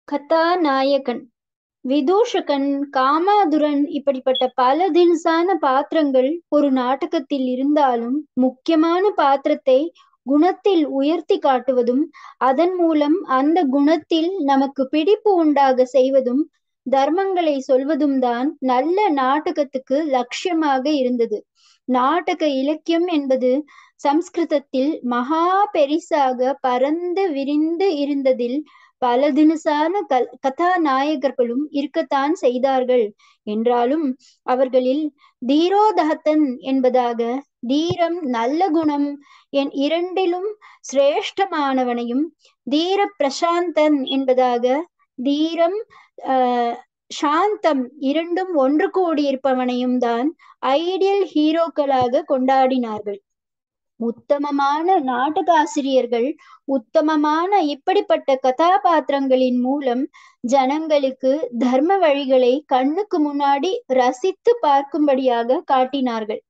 கதாநாயகன் விதூஷகன் காமாதுரன் இப்படிப்பட்ட பல தினுசான பாத்திரங்கள் ஒரு நாடகத்தில் இருந்தாலும் முக்கியமான பாத்திரத்தை குணத்தில் உயர்த்தி காட்டுவதும் அதன் மூலம் அந்த குணத்தில் நமக்கு பிடிப்பு உண்டாக செய்வதும் தர்மங்களை சொல்வதும் தான் நல்ல நாடகத்துக்கு லட்சியமாக இருந்தது நாடக இலக்கியம் என்பது சம்ஸ்கிருதத்தில் மகா பெரிசாக பரந்து விரிந்து இருந்ததில் பல தினசான க கதாநாயகர்களும் இருக்கத்தான் செய்தார்கள் என்றாலும் அவர்களில் தீரோதகத்தன் என்பதாக தீரம் நல்ல குணம் என் இரண்டிலும் சிரேஷ்டமானவனையும் தீர பிரசாந்தன் என்பதாக தீரம் ஆஹ் சாந்தம் இரண்டும் ஒன்று கூடியிருப்பவனையும் தான் ஐடியல் ஹீரோக்களாக கொண்டாடினார்கள் உத்தமமான நாடகாசிரியர்கள் உத்தமமான இப்படிப்பட்ட கதாபாத்திரங்களின் மூலம் ஜனங்களுக்கு தர்ம வழிகளை கண்ணுக்கு முன்னாடி ரசித்து பார்க்கும்படியாக காட்டினார்கள்